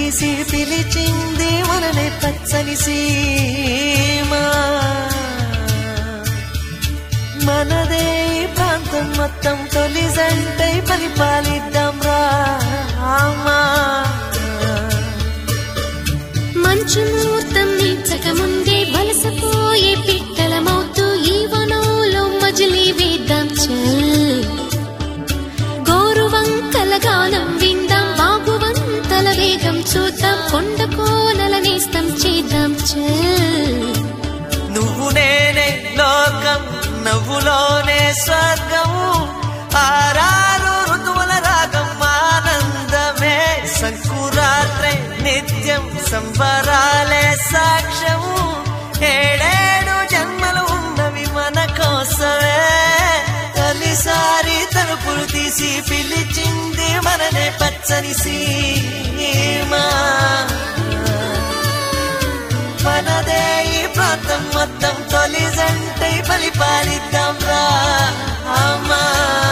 తీసి పిలిచింది మననే పచ్చని సీమా మనదే ఈ ప్రాంతం మొత్తం తొలి జంటై పరిపాలిద్దాం రామా మంచు ముహూర్తం నిచ్చక ముందే వలసపోయే పిట్టల మౌతు ఈ వనంలో మజిలీ వేద్దాం చల్ గోరువంకల గానం విందాం బాగువంతల వేగం చూద్దాం కొండ కోనల నేస్తం చేద్దాం చల్ నువ్వు నేనే లోకం నవ్వులోనే స్వర్గం ఆరారు ఋతువుల రాగం ఆనందమే సంకురాత్రే నిత్యం సంబరాలే సాక్ష్యం ఏడేడు జన్మలు ఉన్నవి మన కోసమే తొలిసారి తలుపులు తీసి పిలిచింది మననే పచ్చని సీమా మనదే ఈ ప్రాంతం మొత్తం తొలి జంటై పరిపాలిద్దాం రా అమ్మా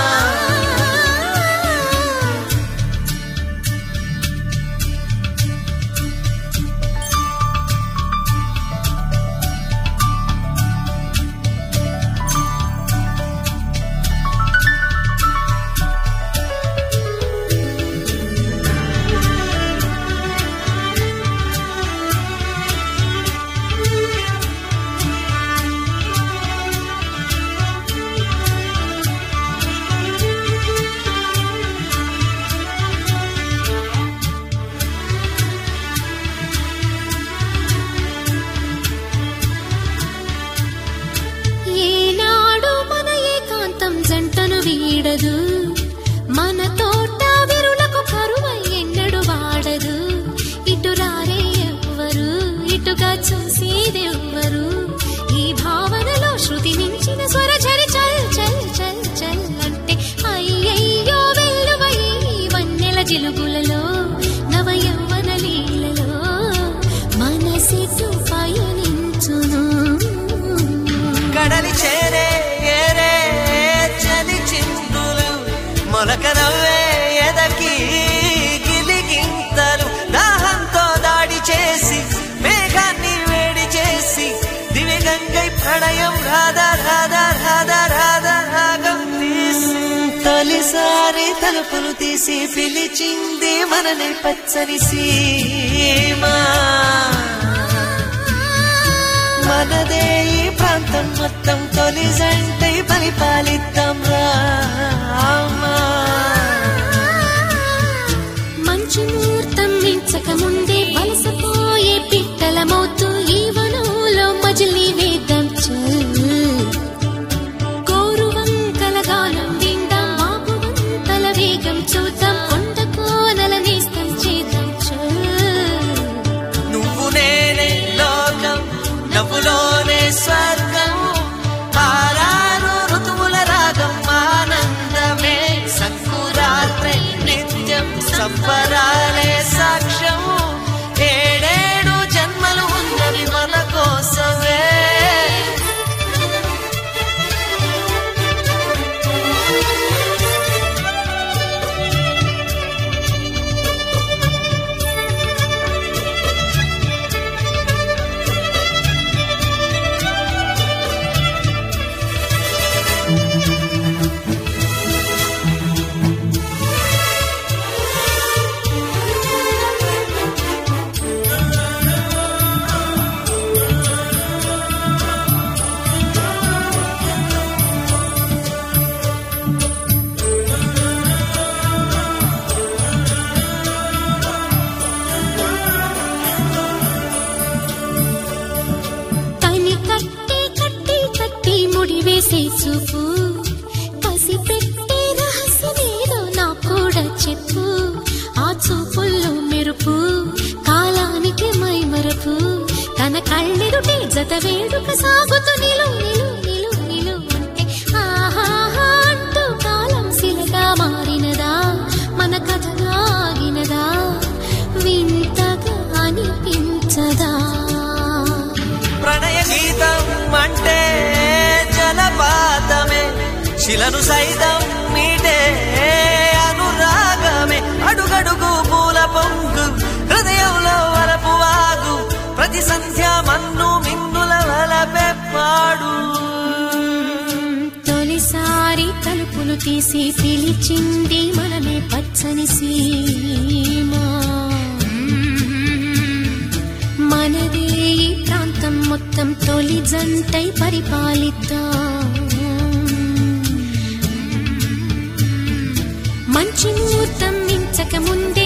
ఏనాడు మన ఏకాంతం జంటను వీడదు మన తోట విరులకు కరువై ఎన్నడు వాడదు ఇటు రారే ఎవ్వరు ఇటుగా చూసేదెవ్వరు ఈ భావనలో శృతి మించిన స్వరఝరి చల్ చల్ చల్ చల్ అంటే అయ్యయ్యో వెల్లువయి వన్నెల జిలుగులలో నవ యవ్వన లీలలో మనసిటు పయనించును కడలి చేరే ఏరే చలి చిందులు మొలక నవ్వే ఎదకి గిలిగింతలు దాహంతో దాడి చేసి మేఘాన్ని వేడి చేసి దివి గంగై ప్రణయం రాధా రాధా రాధా రాధా రాగం తీసి తొలిసారి తలుపులు తీసి పిలిచింది మనని పచ్చని సీమా మనదే ఈ ప్రాంతం మొత్తం తొలి జంటై పరిపాలిద్దాం రామా మంచు ముహూర్తం మించక ముందే వలసపోయే పిట్టల మౌతు ఈ వనంలో మజిలీ వేద్దాం చల్ గోరువంకల గానం విందాం ఆపువంతల వేగం చూద్దాం కొండ కోనల నేస్తం చేద్దాం చల్ నువ్వు నేనే లోకం నవ్వులోనే స్వర్గం ఆరారు ఋతువుల రాగం ఆనందమే సంకురాత్రే నిత్యం సంబరాలే సాక్ష్యం ఏడేడు జన్మలు ఉన్నవి మన కోసమే కని కట్టి కట్టి కట్టి ముడి వేసే చూపు కసి పెట్టే రహస్యమేదో నా కూడా చెప్పు ఆ చూపుల్లో మెరుపు కాలానికి మైమరపు తన కళ్ళెదుటే జత వేడుక సాగుతూ నిలు నిలు నిలు నిలు అంటే ఆహాహా అంటూ కాలం శిలగా మారినదా మన కథగా ఆగినదా వింతగా అనిపించదా ప్రణయ గీతం అంటే జలపాతమే శిలను సైతం మీటే అనురాగమే అడుగడుగు పూల పొంగు హృదయ పిలిసి పిలిచింది మనమే పచ్చని సీమా మనదే ఈ ప్రాంతం మొత్తం తొలి జంటై పరిపాలిద్దాం మంచి ముహూర్తం మించక ముందే